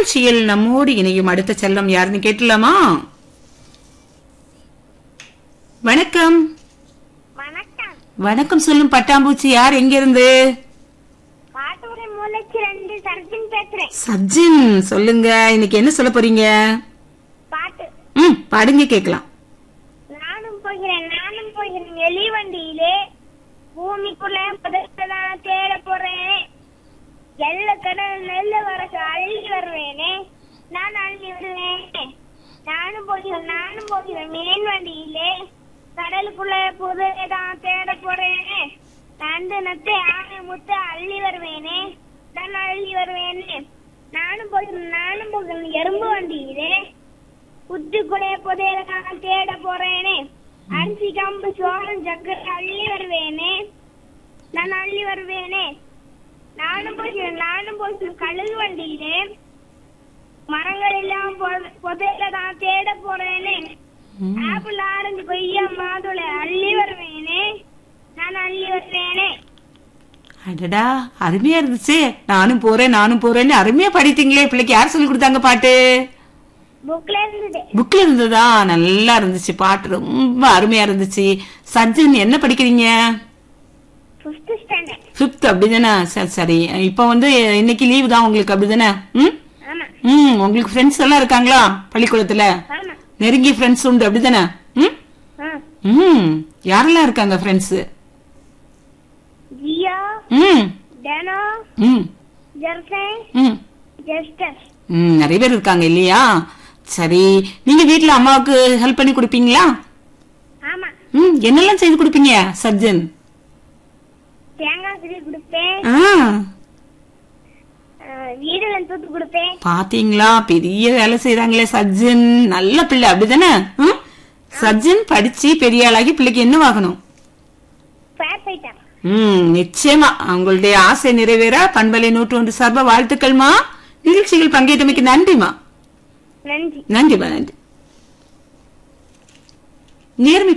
நிகழ்ச்சியில் நம்மோடு இணையும் அடுத்த செல்லம் யாருன்னு கேட்டலாமா வணக்கம் வணக்கம் வணக்கம் சொல்லும் பட்டாம்பூச்சி யார் எங்க இருந்து காட்டூரை மூலச்சி ரெண்டு சர்ஜன் பேசுறேன் சஜின் சொல்லுங்க இன்னைக்கு என்ன சொல்ல போறீங்க பாட்டு ம் பாடுங்க கேக்கலாம் நானும் போகிறேன் நானும் போகிறேன் எலி வண்டியிலே பூமிக்குள்ள புதைச்சதான் தேட போறேன் எல்ல கடல் நெல்ல வரக்கு அள்ளி வருவேனே நான் அள்ளி வருவேனே நானும் போகிறேன் நானும் போகிறேன் மீன் வண்டியிலே கடலுக்குள்ள புதையதான் தேட போறேனே நண்டு நத்தை ஆனை முத்து அள்ளி வருவேனே நான் அள்ளி வருவேனே நானும் போகிறேன் நானும் போகிறேன் எறும்பு வண்டியிலே புத்துக்குடைய புதையல நான் தேட போறேனே அரிசி கம்பு சோளம் சக்கரை அள்ளி வருவேனே நான் அள்ளி வருவேனே நானும் போகிறேன் நானும் போகிறேன் கழுகு வண்டியிலே மரங்கள் எல்லாம் பொ- புதையல நான் தேட போறேனே ம். ஆப்பிள் ஆரஞ்சு கொய்யா மாதுளை அள்ளி வருவேனே நான் அள்ளி வருவேனே அடடா அருமையா இருந்துச்சு நானும் போறேன் நானும் போறேன்னு அருமையா படித்தீங்களே பிள்ளைக்கு யார் சொல்லி கொடுத்தாங்க பாட்டு புக்ல இருந்தது புக்ல இருந்ததா நல்லா இருந்துச்சு பாட்டு ரொம்ப அருமையா இருந்துச்சு சஜ்ஜன் என்ன படிக்கிறீங்க பிப்த் ஸ்டாண்டர்ட் ஃபிஃப்த் அப்படிதானே சரி சரி இப்போ வந்து இன்னைக்கு லீவு தான் உங்களுக்கு அப்படிதானே ம் ஆமா ம் உங்களுக்கு ஃப்ரெண்ட்ஸ் எல்லாம் இருக்காங்களா பள்ளிக்கூடத்துல ஆமா நெருங்கிய ஃப்ரெண்ட்ஸ் உண்டு அப்படிதானே ம் ஆ. ம் யாரெல்லாம் இருக்காங்க ஃப்ரெண்ட்ஸ் ஜியா ம் டேனோ ம் ஜெர்சன் ம் ஜெஸ்டர் ம் நிறைய பேர் இருக்காங்க இல்லையா சரி நீங்க வீட்ல அம்மாவுக்கு ஹெல்ப் பண்ணி கொடுப்பீங்களா ஆமா ம் என்னெல்லாம் செய்து கொடுப்பீங்க சர்ஜன் தேங்காய் திரி கொடுப்பேன் ஆ அஹ், வீடெல்லாம் தூத்து கொடுப்பேன் பாத்தீங்களா பெரிய வேலை செய்யறாங்களே சர்ஜன் நல்ல பிள்ளை அப்படிதானே ம்? சர்ஜன் படிச்சு பெரிய ஆளாகி பிள்ளைக்கு என்ன ஆகணும் பேப் ஐட்டம் ம் நிச்சயமா உங்களுடைய ஆசை நிறைவேற பண்பலை நூற்று சார்பா வாழ்த்துக்கள்மா நிகழ்ச்சிகள் பங்கேற்றமைக்கு நன்றிமா நன்றி நன்றிமா நன்றி நேர்மை